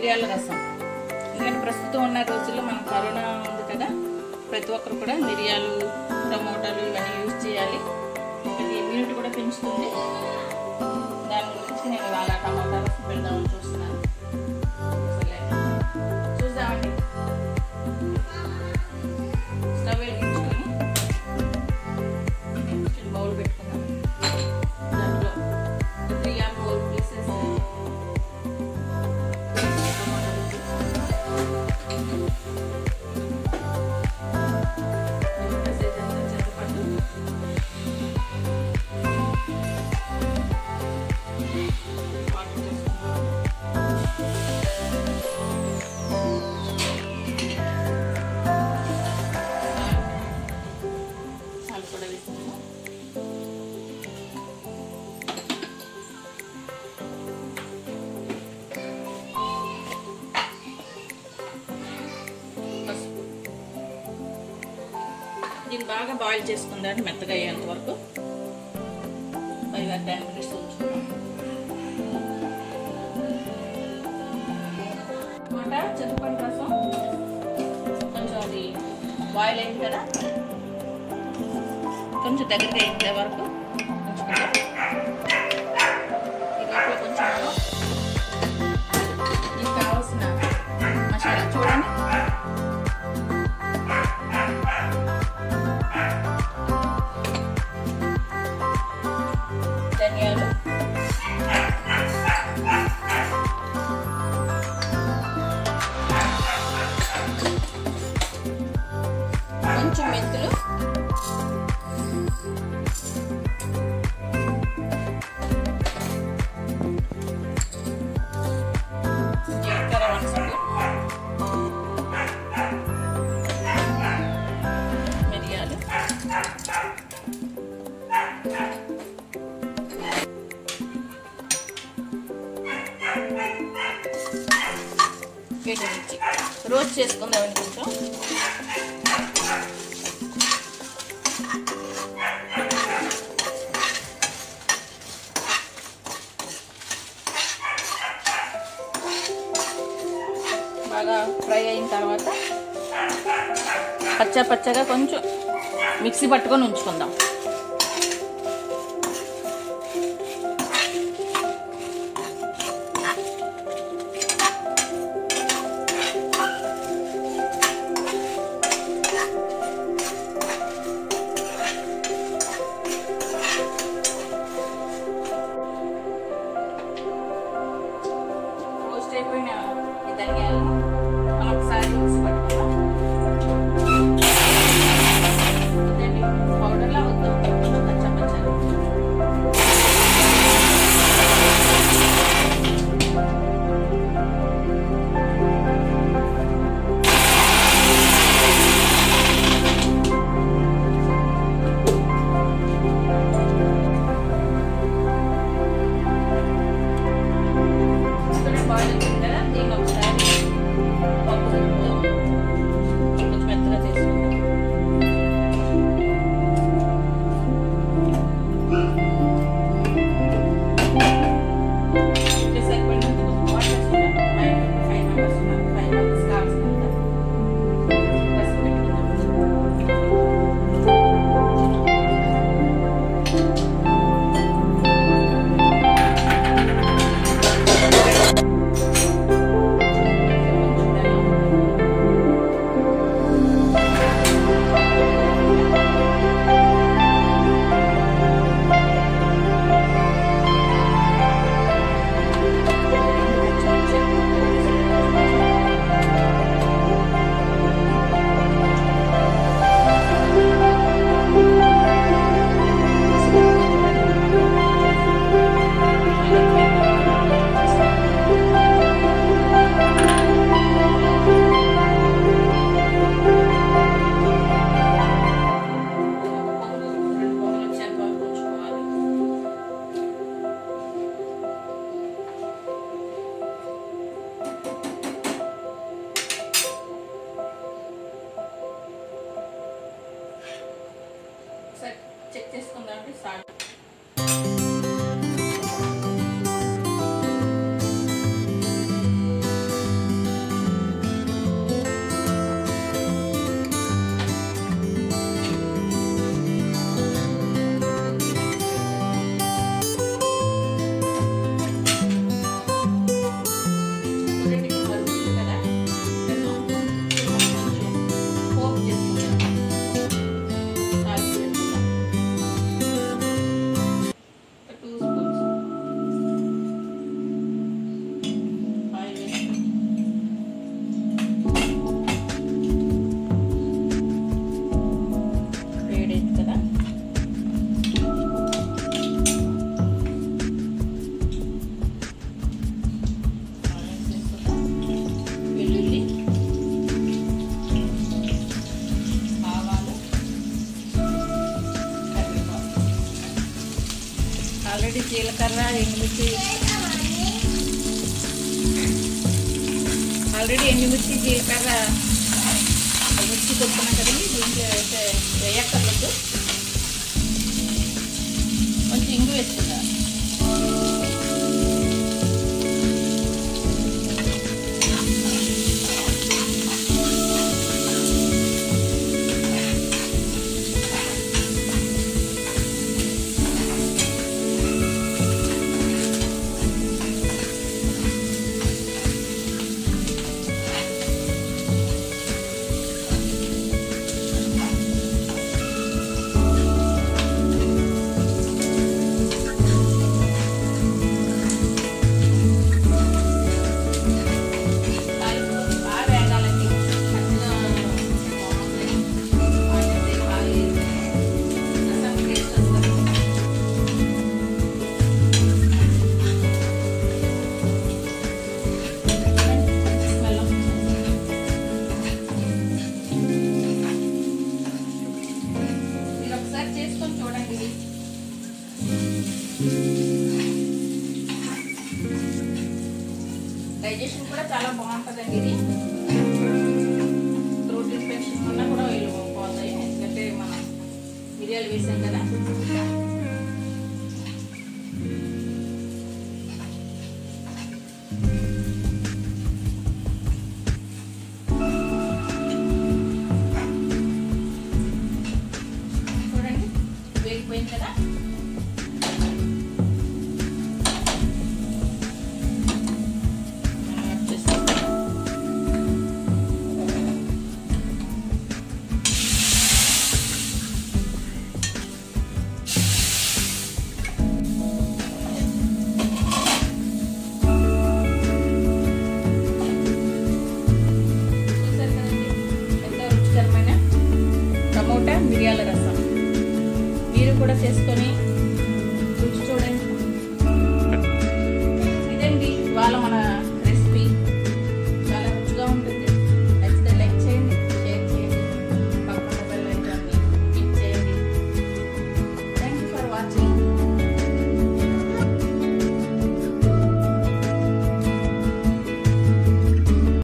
మిరియాల రసం ఎందుకంటే ప్రస్తుతం ఉన్న రోజుల్లో మన కరోనా ఉంది కదా ప్రతి ఒక్కరు కూడా మిరియాలు టమోటాలు ఇవన్నీ యూజ్ చేయాలి ఇది ఇమ్యూనిటీ కూడా పెంచుతుంది దాని గురించి నేను ఇవాళ టమాటా రసం పెడదామని చూస్తున్నాను సరే. చూద్దామండి స్టవ్ వెలిగించుకొని చిన్న బౌల్ పెట్టుకుందాం దాంట్లో త్రీ ఆర్ ఫోర్ పీసెస్ చింతపండు వాటర్ వేసుకుందాం. సాల్ట్ కూడా వేసుకుందాం పసుపు దీన్ని బాగా బాయిల్ చేసుకుందాం మెత్తగా అయ్యేంత వరకు ఫైవ్ ఆర్ టెన్ మినిట్స్ ఉంచుకుందాం టమాటా చింతపండు రసం కొంచెం అది బాయిల్ అయింది కదా కొంచెం దగ్గరికి అయ్యే వరకు ఉంచుకుందాం ఈ లోపల కొంచెం మనం దీనికి కావాల్సిన మసాలా చూడండి ధనియాలు కొంచెం మెంతులు జీలకర్ర వన్ స్పూన్ మిరియాలు ఎండుమిర్చి రోస్ట్ చేసుకుందామని కొంచెం బాగా ఫ్రై అయిన తర్వాత పచ్చ పచ్చగా కొంచెం మిక్సీ పట్టుకొని ఉంచుకుందాం రోస్ట్ అయిపోయిన ఈ ధనియాలు మనం ఒకసారి మిక్సీ పట్టుకుందాం ఇదండి పౌడర్లా వద్దు ఆల్రెడీ జీలకర్ర ఎండుమిర్చి ఆల్రెడీ ఎండుమిర్చి జీలకర్ర మిర్చి కొట్టుకున్నాం కదండి దీంట్లో అయితే వేయక్కర్లేదు కొంచెం ఇంగు వేసుకుందాం బాగా వేగాలండి పచ్చిగా బాగుంటుంది బాగుంటుంది బాగా రసం టేస్ట్ వస్తుంది స్మెల్ మీరు ఒకసారి చేసుకొని చూడండి ఇది డైజెషన్ కూడా చాలా బాగుంటుందండి ఇది ప్రోటీన్ పెన్షన్ వల్ల కూడా వీళ్ళు పోతాయి ఎందుకంటే మనం మిరియాలు వేసాం కదా